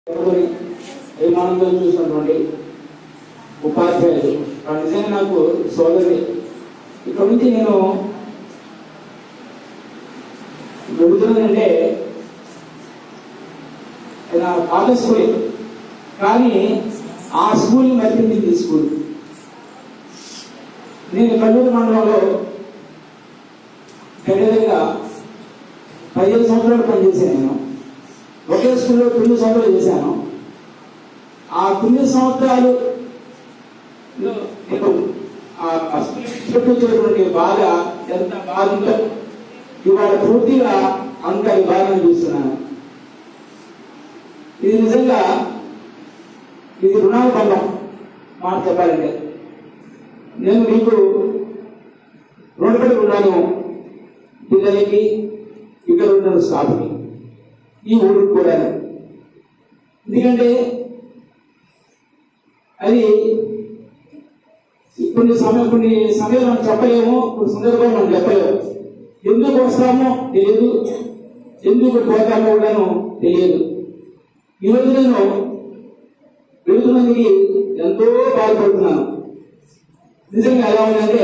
ఎవరి అభిమానంతో చూసినటువంటి ఉపాధ్యాయులు వాళ్ళు నిజంగా నాకు సోదరి ఇక్కడ నుంచి నేను వెళుతున్నానంటే నా పాత స్కూల్ కానీ ఆ స్కూల్ మరిపించింది ఈ స్కూల్ నేను కల్లూరు మండలంలో దగ్గరగా పదిహేను సంవత్సరాలు పనిచేశాను నేను ఒకే స్కూల్లో తొమ్మిది సంవత్సరాలు చేశాను ఆ తొమ్మిది సంవత్సరాలు లో నేను ఆ స్కూల్ చుట్టూ బాధ ఎంత బాధ ఉందో ఇవాళ పూర్తిగా అంత బాధను చూస్తున్నాను ఇది నిజంగా ఇది రుణాల బంధం మాట చెప్పాలంటే నేను మీకు రుణపడి ఉన్నాను పిల్లలకి ఇక్కడ ఉన్న స్టాఫ్కి ఈ ఊరికి కూడా ఎందుకంటే అది కొన్ని సమయం కొన్ని సమయాలు మనం చెప్పలేము కొన్ని సందర్భాలు మనం చెప్పలేము ఎందుకు వస్తామో తెలియదు ఎందుకు పోతామో కూడాను తెలియదు ఈరోజు నేను వెళుతున్నందుకు ఎంతో బాధపడుతున్నాను నిజంగా ఎలా ఉందంటే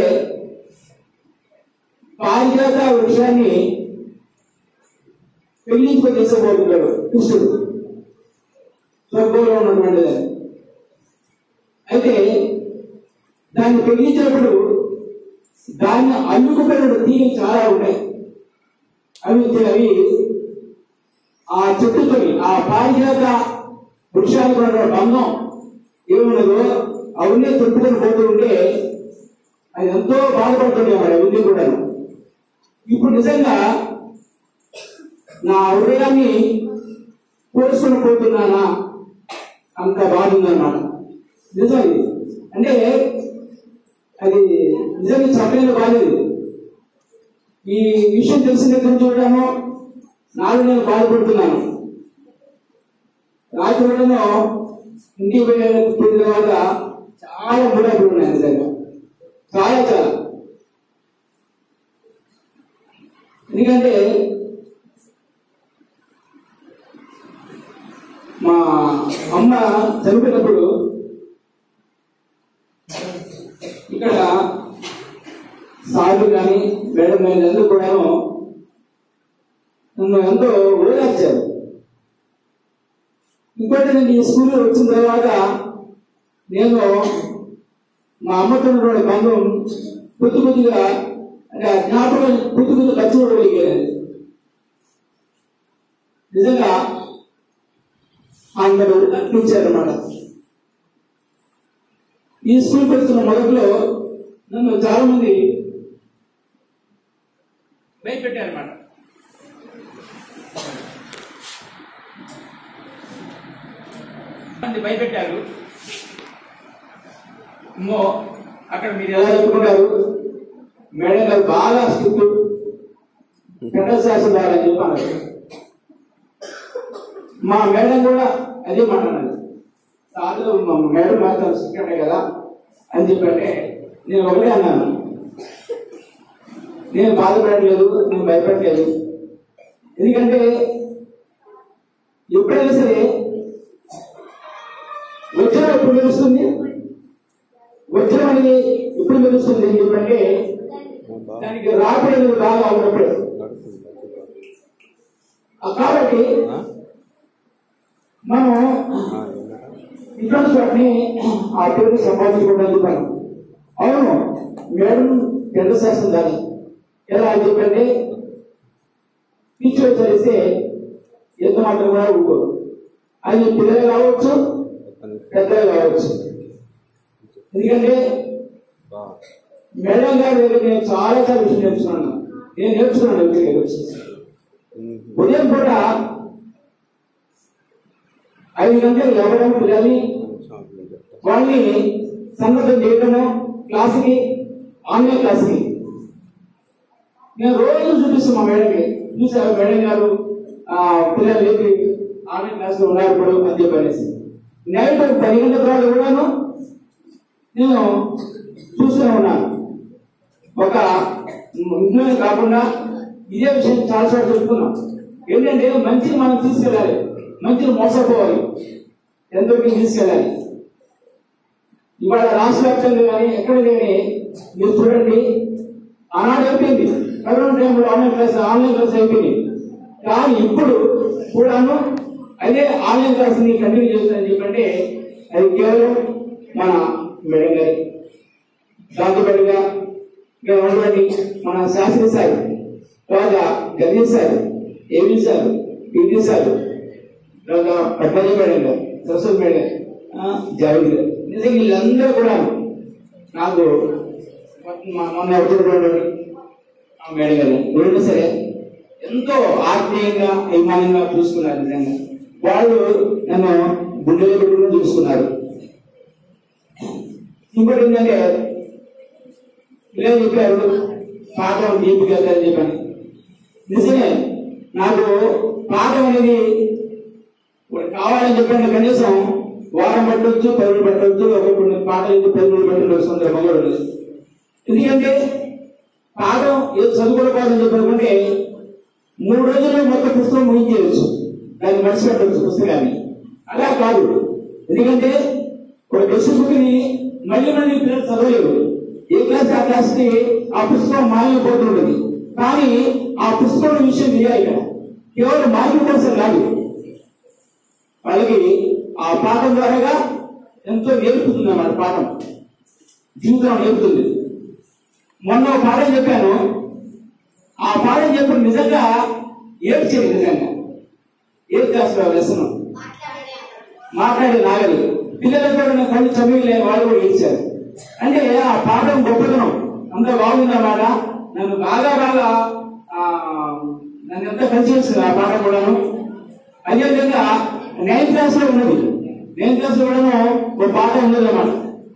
పారిజాత వృక్షాన్ని పెళ్లించుకొని తీసుకుపోతున్నాడు కృష్ణుడు స్వర్గంలో ఉన్నటువంటి దాన్ని అయితే దాన్ని పెళ్లించినప్పుడు దాన్ని అల్లుకుపోయిన తీగలు చాలా ఉన్నాయి అవి అవి ఆ చెట్టుతోని ఆ పారిజాత వృక్షాలకు ఉన్న బంధం ఏమున్నదో అవన్నీ తొట్టుకొని పోతూ ఉంటే అది ఎంతో బాధపడుతుంది మరి అవన్నీ కూడా ఇప్పుడు నిజంగా నా హృదయాన్ని కోసుకొని పోతున్నానా అంత బాధ ఉందన్నమాట నిజం ఇది అంటే అది నిజంగా చెప్పలేని బాధ ఇది ఈ విషయం తెలిసిన దగ్గర నుంచి చూడడము నాడు నేను బాధపడుతున్నాను రాత్రి వేళలో ఇంటికి పోయిన పోయిన తర్వాత చాలా ముడాకులు ఉన్నాయి నిజంగా చాలా చాలా ఎందుకంటే మా అమ్మ చనిపోయినప్పుడు ఇక్కడ సార్లు కానీ మేడం కానీ అందరూ కూడాను నన్ను ఎంతో ఓదార్చారు ఇంకోటి నేను ఈ స్కూల్లో వచ్చిన తర్వాత నేను మా అమ్మతో ఉన్నటువంటి బంధం కొద్ది కొద్దిగా అంటే ఆ జ్ఞాపకం కొద్ది కొద్దిగా ఖర్చుకోగలిగాను నిజంగా అందరూ అర్పించారన్నమాట ఈ స్కూల్ పెడుతున్న మొదట్లో నన్ను చాలా మంది భయపెట్టారన్నమాట మంది భయపెట్టారు ఇంకో అక్కడ మీరు ఎలా చెప్పుకుంటారు మేడం గారు బాగా స్ట్రిక్ట్ ఫెడరల్ శాసన ద్వారా అని చెప్పి అన్నారు మా మేడం కూడా అదే మాట్లాడాలి సార్లు మా మేడం మాత్రం స్ట్రిక్ట్ కదా అని చెప్పంటే నేను ఒకటే అన్నాను నేను బాధపడట్లేదు నేను భయపడట్లేదు ఎందుకంటే ఎప్పుడైనా సరే వజ్రం ఎప్పుడు తెలుస్తుంది వజ్రం అనేది ఎప్పుడు తెలుస్తుంది ఎందుకంటే దానికి రాబడి అనేది బాగా ఉన్నప్పుడు ఆ కాబట్టి మనం ఇన్సూరెన్స్ వాటిని ఆ పేరు సంపాదించుకోవడం చెప్పాను అవును మేడం కేంద్ర శాస్త్రం దాని ఎలా అని చెప్పంటే టీచర్ చదివిస్తే ఎంత మాత్రం కూడా ఊరుకోరు అది పిల్లలు కావచ్చు పెద్దలు కావచ్చు ఎందుకంటే మేడం గారి దగ్గర నేను చాలా చాలా విషయం నేర్చుకున్నాను నేను నేర్చుకున్నాను వ్యక్తిగా వచ్చి ఉదయం పూట ఐదు గంటలు లేవడం పిల్లల్ని వాళ్ళని సన్నద్ధం చేయడము క్లాసుకి ఆన్లైన్ క్లాసుకి నేను రోజు చూపిస్తాను మా మేడంకి చూసారు మేడం గారు ఆ పిల్లలు లేపి ఆన్లైన్ క్లాసులో ఉన్నారు ఇప్పుడు అని చెప్పనేసి నైట్ పది గంటల తర్వాత కూడాను నేను చూస్తూనే ఉన్నాను ఒక ఇంట్లోనే కాకుండా ఇదే విషయం చాలా సార్లు చెప్పుకున్నాం ఏంటంటే మంచిని మనం తీసుకెళ్ళాలి మంచిని మోసపోవాలి ఎంతవరకు తీసుకెళ్ళాలి ఇవాళ రాష్ట్ర వ్యాప్తంగా కానీ ఎక్కడ లేని మీరు చూడండి ఆనాడు అయిపోయింది కరోనా టైంలో ఆన్లైన్ క్లాస్ ఆన్లైన్ క్లాస్ అయిపోయింది కానీ ఇప్పుడు కూడాను అదే ఆన్లైన్ క్లాస్ ని కంటిన్యూ చేస్తుందని చెప్పంటే అది కేవలం మన మేడం గారి దాంతోపాటుగా ఇక్కడ ఉన్నటువంటి మన శాస్త్రి సార్ తర్వాత Ganesh sir AV sir PT sir తర్వాత పట్టాజీ మేడం గారు సరస్వతి మేడం గారు, ఆ, జావేద్ గారు నిజంగా వీళ్ళందరూ కూడా నాకు మొ- మొన్న ఎవరు ఆ మేడం గారు ఎవరైనా సరే ఎంతో ఆత్మీయంగా అభిమానంగా చూసుకున్నారు నిజంగా వాళ్ళు నన్ను గుండెలో పెట్టుకుని చూసుకున్నారు ఇంకోటి ఏంటంటే ఇలా చెప్పారు పాఠం డీప్కి వెళ్తారని చెప్పాను నిజమే నాకు పాఠం అనేది ఒకటి కావాలని చెప్పండి కనీసం వారం పట్టవచ్చు పది రోజులు పట్టవచ్చు ఒక కొన్ని పాటలు అయితే పది రోజులు పట్టిన సందర్భం కూడా ఉండదు ఎందుకంటే పాఠం ఏదో చదువుకోవడం చెప్పాలంటే మూడు రోజుల్లో మొత్తం పుస్తకం ముగించేయచ్చు దాన్ని మనిషి పెట్టవచ్చు పుస్తకాన్ని అలా కాదు ఎందుకంటే ఒక టెక్స్ట్ బుక్ ని మళ్ళీ మళ్ళీ పిల్లలు చదవలేరు ఏ క్లాస్ ఆ క్లాస్ కి ఆ పుస్తకం మాయమైపోతుంటుంది కానీ ఆ పుస్తకం విషయం తెలియాలి ఇక్కడ కేవలం మార్కుల కోసం కాదు వాళ్ళకి ఆ పాఠం ద్వారాగా ఎంతో నేర్పుతుంది అన్నమాట పాఠం జీవితం నేర్పుతుంది మొన్న ఒక పాఠం చెప్పాను ఆ పాఠం చెప్పిన నిజంగా ఏడ్చేది నిజంగా ఏ క్లాస్ లెసన్ మాట్లాడే నాగలి పిల్లలు కూడా నా కళ్ళు చదివి వాళ్ళు కూడా ఏడ్చారు అంటే ఆ పాఠం గొప్పతనం అంత బాగుందన్నమాట నన్ను బాగా బాగా ఆ, నన్ను ఎంత కలిసి చేస్తుంది ఆ పాఠం కూడాను అదేవిధంగా నైన్త్ క్లాస్ లో ఉన్నది నైన్త్ క్లాస్ లో కూడాను ఒక పాఠం ఉన్నది అన్నమాట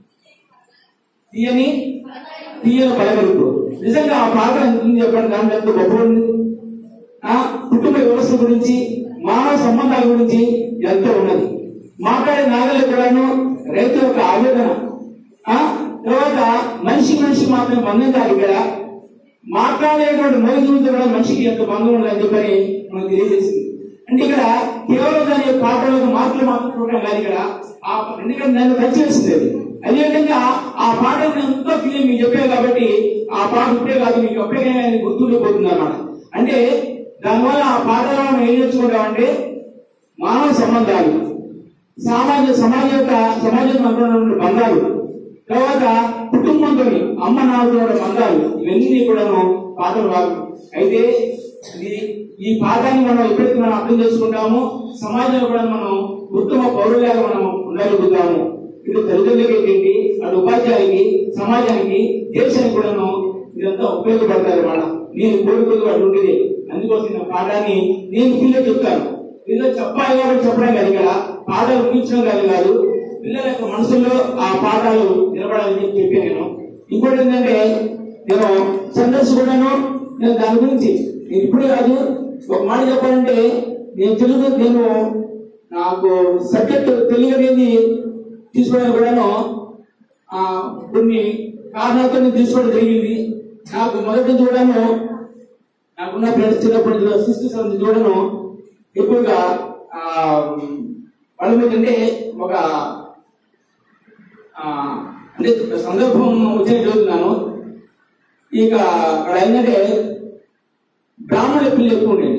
తీయని తీయని పలకరింపు నిజంగా ఆ పాఠం ఎంత ఉంది చెప్పండి దాంట్లో ఎంత గొప్ప ఉంది ఆ కుటుంబ వ్యవస్థ గురించి మానవ సంబంధాల గురించి ఎంతో ఉన్నది మాట్లాడే నాగలి కూడాను రైతు యొక్క ఆవేదన ఆ తర్వాత మనిషి మనిషి మాత్రం బంధం కాదు ఇక్కడ మాట్లాడేటువంటి మోగితో కూడా మనిషికి ఎంత బంధం ఉందని చెప్పని మనకు తెలియజేసింది అంటే ఇక్కడ కేవలం దాని యొక్క పాటలకు మాటలు మాత్రం చూడడం కాదు ఇక్కడ ఆ ఎందుకంటే నన్ను టచ్ చేసింది అది అదేవిధంగా ఆ పాట ఎంతో ఫీలింగ్ మీకు చెప్పాను కాబట్టి ఆ పాట ఇప్పుడే కాదు మీకు అప్పుడే గుర్తుండిపోతుంది అన్నమాట అంటే దానివల్ల ఆ పాటలో మనం ఏం నేర్చుకుంటామంటే మానవ సంబంధాలు సామాజిక సమాజ యొక్క సమాజంలో ఉన్నటువంటి బంధాలు తర్వాత కుటుంబంతో అమ్మ నాన్నతో ఉన్న బంధాలు ఇవన్నీ కూడాను పాటలు రాదు అయితే ఇది ఈ పాఠాన్ని మనం ఎప్పుడైతే మనం అర్థం చేసుకుంటామో సమాజంలో కూడా మనం ఉత్తమ పౌరులాగా మనం ఉండగలుగుతాము ఇటు తల్లిదండ్రులకి ఏంటి అటు ఉపాధ్యాయులకి సమాజానికి దేశానికి కూడాను ఇదంతా ఉపయోగపడతారు అన్నమాట నేను కోరుకుంటూ అటు ఉంటుంది అందుకోసం నా పాఠాన్ని నేను పిల్లలు చెప్తాను పిల్లలు చెప్పాలి కాబట్టి చెప్పడం కాదు ఇక్కడ పాఠాలు ముగించడం కాదు కాదు పిల్లల యొక్క మనసులో ఆ పాఠాలు నిలబడాలని చెప్పి చెప్పాను నేను ఇంకోటి ఏంటంటే నేను ఛందస్సు కూడాను నేను దాని గురించి నేను ఇప్పుడు కాదు ఒక మాట చెప్పాలంటే నేను తెలుగు నేను నాకు సబ్జెక్ట్ తెలుగు అనేది తీసుకోవడానికి కూడాను ఆ, కొన్ని కారణాలతో నేను తీసుకోవడం జరిగింది నాకు మొదటి నుంచి కూడాను నాకున్న ఫ్రెండ్స్ చిన్నప్పటి నుంచి సిక్స్త్ సెవెంత్ నుంచి కూడాను ఎక్కువగా ఆ, వాళ్ళ మీద అంటే ఒక ఆ, అంటే సందర్భం వచ్చిన చదువుతున్నాను ఇక అక్కడ ఏంటంటే బ్రాహ్మణుల పిల్లలు ఎక్కువ ఉండేది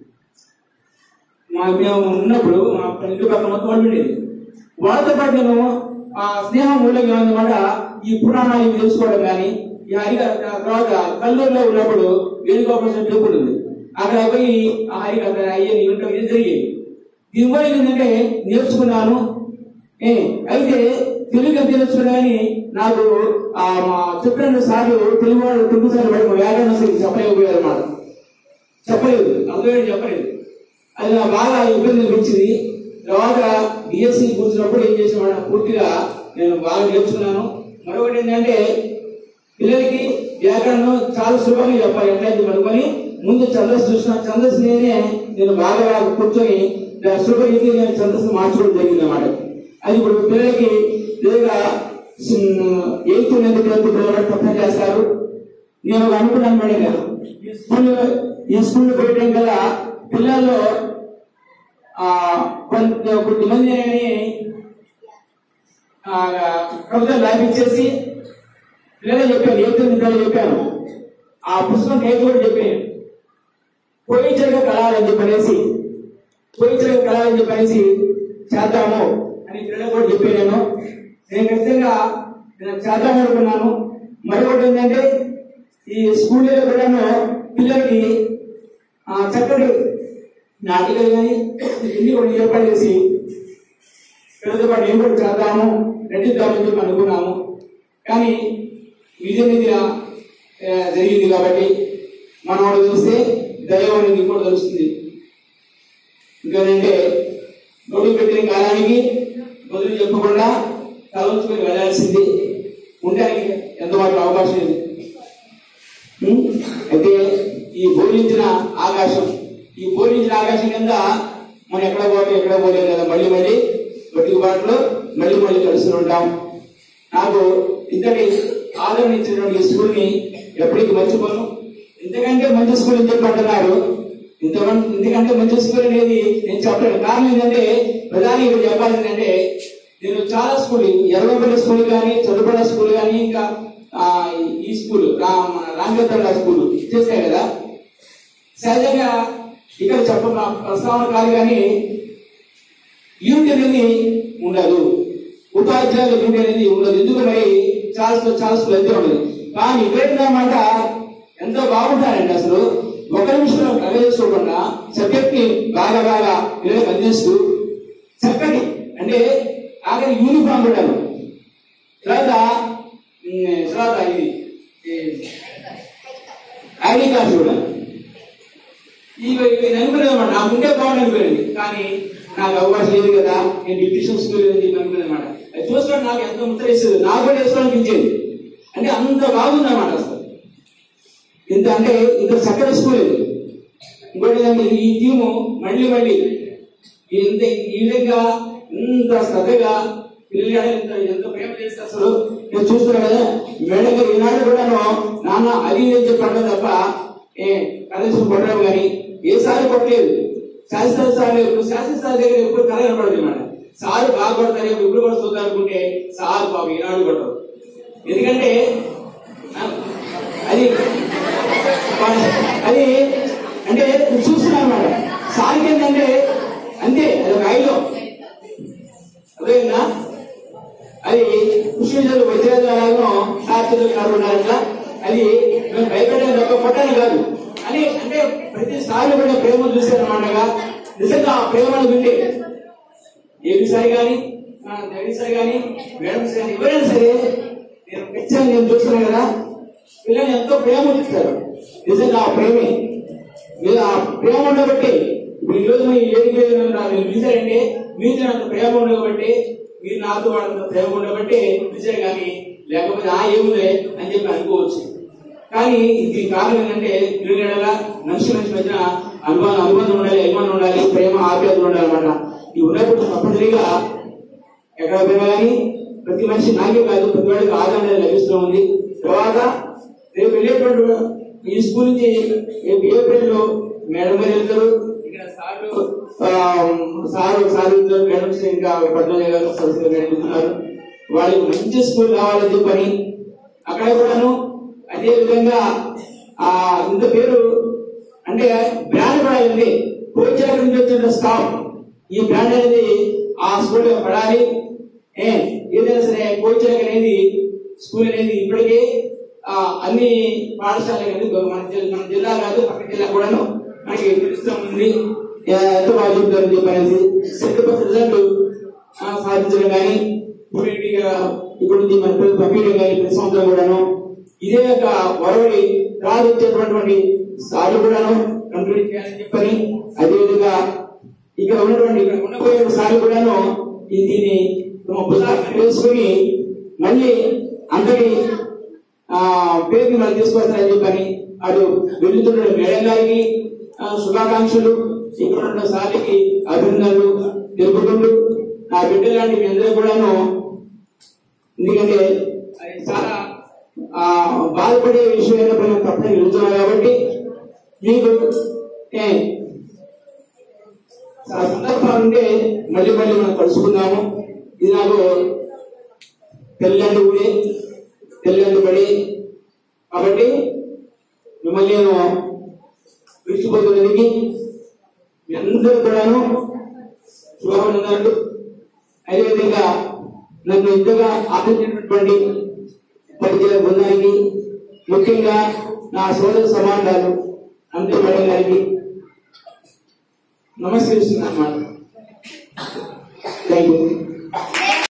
మా మేము ఉన్నప్పుడు మా ఇంటి పక్కన మొత్తం వాళ్ళు ఉండేది వాళ్ళతో పాటు నేను ఆ స్నేహం మూలంగా ఏమన్నమాట ఈ పురాణాలు ఇవి తెలుసుకోవడం కానీ ఈ హరిక తర్వాత కల్లూరులో ఉన్నప్పుడు వేణుగోపాల టెంపుల్ ఉంది అక్కడ పోయి ఆ హరికథ అయ్యని వింటాం ఇది జరిగేది దీనివల్ల ఏంటంటే నేర్చుకున్నాను ఏ అయితే తెలుగు ఎంత నేర్చుకున్నా కానీ నాకు ఆ మా చెప్పిన సార్లు తెలుగు వాళ్ళు తెలుగు సార్లు పడి మా వ్యాకరణ స్థితి చెప్పలేకపోయారు అన్నమాట చెప్పలేదు అర్థమేంటి చెప్పలేదు అది నాకు బాగా ఇబ్బంది అనిపించింది తర్వాత బిఎస్సి కూర్చున్నప్పుడు ఏం చేసేవాడు పూర్తిగా నేను బాగా నేర్చుకున్నాను మరొకటి ఏంటంటే పిల్లలకి వ్యాకరణం చాలా సులభంగా చెప్పాలి ఎట్లయితే అనుకొని ముందు ఛందస్సు చూసిన ఛందస్సు నేనే నేను బాగా బాగా కూర్చొని దాని సులభరీతి నేను ఛందస్సు మార్చుకోవడం జరిగింది అన్నమాట అది ఇప్పుడు పిల్లలకి లేదా ఎయిత్ నైన్త్ టెన్త్ పిల్లలు తప్ప చేస్తారు నేను ఒక అనుకున్నాను మేడం గారు ఈ స్కూల్ ఈ స్కూల్ పెట్టడం కల్లా పిల్లల్లో ఆ, కొంత కొద్దిమంది కవితలు రాయించేసి పిల్లలు చెప్పాను ఏ పిల్లలు చెప్పాను ఆ పుస్తకం నేను కూడా చెప్పాను పోయించగా కళాలని చెప్పనేసి పోయించగా కళాలని చెప్పనేసి చేద్దాము అని పిల్లలు కూడా చెప్పాను నేను నేను ఖచ్చితంగా నేను చేద్దాం అనుకున్నాను మరొకటి ఏంటంటే ఈ స్కూల్లో కూడాను పిల్లలకి ఆ, చక్కటి నాటికలు కానీ ఇన్ని కూడా ఏర్పాటు చేసి పిల్లలతో పాటు ఏం కూడా చేద్దాము నటిద్దామని చెప్పి అనుకున్నాము కానీ విధినిధిగా జరిగింది కాబట్టి మనవాడు చూస్తే దైవం అనేది కూడా తెలుస్తుంది ఇంకేంటంటే నోటి పెట్టిన కాలానికి మొదలు చెప్పకుండా తలంచుకొని వెళ్ళాల్సింది ఉండడానికి ఎంతవరకు అవకాశం లేదు ఉం? అయితే ఈ బోధించిన ఆకాశం ఈ బోధించిన ఆకాశం కింద మనం ఎక్కడ పోతే ఎక్కడ పోలేదు కదా మళ్ళీ మళ్ళీ బతికి బాటలో మళ్ళీ మళ్ళీ కలుస్తూ ఉంటాం నాకు ఇంతటి ఆదరణ ఇచ్చినటువంటి ఈ స్కూల్ని ఎప్పటికీ మర్చిపోను ఇంతకంటే మంచి స్కూల్ అని చెప్పి అంటున్నారు ఇంత మం- ఇంతకంటే మంచి స్కూల్ అనేది నేను చెప్పలేను కారణం ఏంటంటే ప్రధాని ఇప్పుడు చెప్పాలి ఏంటంటే నేను చాలా స్కూల్ ఎర్రగొండల స్కూల్ కానీ చదువుపడ స్కూల్ కానీ ఇంకా ఆ, ఈ స్కూల్ రా- మన రామచంద్ర స్కూల్ చేశాయి కదా సహజంగా ఇక్కడ చెప్ప ప్రస్తావన కాదు కానీ యూనిట్ అనేది ఉండదు ఉపాధ్యాయుల యూనిట్ అనేది ఉండదు ఎందుకు మరి చాలా చాలా స్కూల్ అయితే ఉండదు కానీ ఇక్కడ ఎంతో బాగుంటారండి అసలు ఒక నిమిషంలో కలవేసుకోకుండా సబ్జెక్ట్ ని బాగా బాగా పిల్లలకు అందిస్తూ చక్కటి అంటే ఆఖరి యూనిఫామ్ పెట్టాను తర్వాత ఉమ్, తర్వాత ఇది ఐడి కార్డు కూడా ఇవి ఇవి అనుకునేదన్నమాట నాకు ఉంటే బాగుంది అనుకునేది కానీ నాకు అవకాశం లేదు కదా నేను డిప్యూషన్ స్కూల్ అని చెప్పి అనుకునేదన్నమాట అది చూసుకోవడం నాకు ఎంత ముద్ర వేసేది నాకు కూడా వేసుకోవాలనిపించేది అంటే అంత బాగుందన్నమాట అసలు ఇంత అంటే ఇంత చక్కటి స్కూల్ ఇది ఇంకోటి ఏంటంటే ఈ టీము మళ్ళీ మళ్ళీ ఇంత ఈ విధంగా ఇంత శ్రద్ధగా పిల్లలు ఎంత ఎంత ప్రేమ చేస్తే అసలు నేను చూస్తున్నా కదా మేడం గారు ఈనాడు కూడాను నాన్న అది ఇది అని చెప్పడం తప్ప ఏ కనీసం కొట్టడం కానీ ఏ సారి కొట్టలేదు శాస్త్ర సార్ ఎప్పుడు శాస్త్ర సార్ దగ్గర ఎప్పుడు కళ కనపడదు అన్నమాట సార్ బాగా కొడతారు ఎప్పుడు కూడా చూద్దాం అనుకుంటే సార్ బాబు ఈనాడు కొట్టరు ఎందుకంటే ఆ, అది అది అంటే చూస్తున్నాను అన్నమాట సార్కి ఏంటంటే అంతే అది ఒక ఐలో అదేనా అది కృష్ణుడు వజ్రాలను సాక్షులు కాకుండా అది మేము భయపడేది ఒక పొట్టని కాదు అని అంటే ప్రతిసారి కూడా ప్రేమ చూసేదన్నమాటగా నిజంగా ఆ ప్రేమను వింటే ఏబి సాయి కానీ జగన్ సాయి కానీ మేడం సాయి కానీ ఎవరైనా సరే నేను ఖచ్చితంగా నేను చూస్తున్నాను కదా పిల్లల్ని ఎంతో ప్రేమ చూస్తారు నిజంగా ఆ ప్రేమే మీరు ఆ ప్రేమ ఉండబట్టి ఇప్పుడు ఈ రోజు మీ ఏది మీరు పిలిచారంటే మీతో అంత ప్రేమ ఉండబట్టి మీరు నాతో అంత ప్రేమ ఉండబట్టి పిలిచారు కానీ లేకపోతే ఆ ఏముందే అని చెప్పి అనుకోవచ్చు కానీ ఇది కారణం ఏంటంటే పిల్లల మనిషి మనిషి మధ్యన అనుమానం అనుబంధం ఉండాలి అభిమానం ఉండాలి ప్రేమ ఆప్యాయతలు ఉండాలి అన్నమాట ఇవి ఉన్నప్పుడు తప్పనిసరిగా ఎక్కడ పోయినా కానీ ప్రతి మనిషి నాకే కాదు ప్రతి వాడికి ఆదరణ అనేది లభిస్తూ ఉంది తర్వాత రేపు వెళ్ళేటువంటి ఈ స్కూల్ నుంచి రేపు ఏప్రిల్ లో మేడం గారు వెళ్తారు ఇక్కడ సార్లు ఆ, సార్ సార్ వెళ్తారు మేడం ఇంకా పద్మజ గారు సరస్వతి గారు వెళ్తున్నారు వాళ్ళకి మంచి స్కూల్ కావాలని చెప్పని అక్కడ కూడాను అదే విధంగా ఆ ఇంత పేరు అంటే బ్రాండ్ కూడా ఉంది కోచార్ నుంచి వచ్చిన స్టాఫ్ ఈ బ్రాండ్ అనేది ఆ స్కూల్ పడాలి ఏ ఏదైనా సరే కోచర్ అనేది స్కూల్ అనేది ఇప్పటికే ఆ, అన్ని పాఠశాలలు కానీ మన జిల్లా మన జిల్లా కాదు పక్క జిల్లా కూడాను మనకి తెలుస్తూ ఉంది ఏ, ఎంత బాగా చెప్తారని చెప్పనేసి సెకండ్ ఫస్ట్ రిజల్ట్ సాధించడం కానీ ఇమీడియట్గా ఇప్పుడు నుంచి మన పిల్లలు పంపించడం కానీ ప్రతి సంవత్సరం కూడాను ఇదే యొక్క వరవడి తర్వాత వచ్చేటటువంటి సార్లు కూడాను కంప్లీట్ చేయాలని చెప్పని అదేవిధంగా ఇక్కడ ఉన్నటువంటి ఇక్కడ ఉండబోయే సార్లు కూడాను ఈ దీన్ని తమ పుస్తకాలు వేసుకుని మళ్ళీ అందరి ఆ పేరుని మనం తీసుకొస్తారని చెప్పని అటు వెళ్తున్న మేడం గారికి ఆ, శుభాకాంక్షలు ఇక్కడ ఉన్న సార్లకి అభినందనలు తెలుపుకుంటూ నా బిడ్డ లాంటి మీ అందరూ కూడాను ఎందుకంటే అది చాలా ఆ, బాధపడే విషయం అయినప్పుడు నేను తప్పని వెళ్తున్నాను కాబట్టి మీకు ఏ, ఆ సందర్భాలు ఉంటే మళ్ళీ మళ్ళీ మనం కలుసుకుందాము ఇది నాకు తెల్లండి గుడి తెల్లండి బడి కాబట్టి మిమ్మల్ని నేను విడిచిపోతున్నదికి మీ అందరూ కూడాను శుభాభినందనలు అదేవిధంగా నన్ను ఇంతగా ఆదరించినటువంటి పరిచయ బృందానికి ముఖ్యంగా నా సోదర సమాజాలు అంతే మేడం గారికి నమస్కరిస్తున్నాను అన్నమాట థ్యాంక్ యూ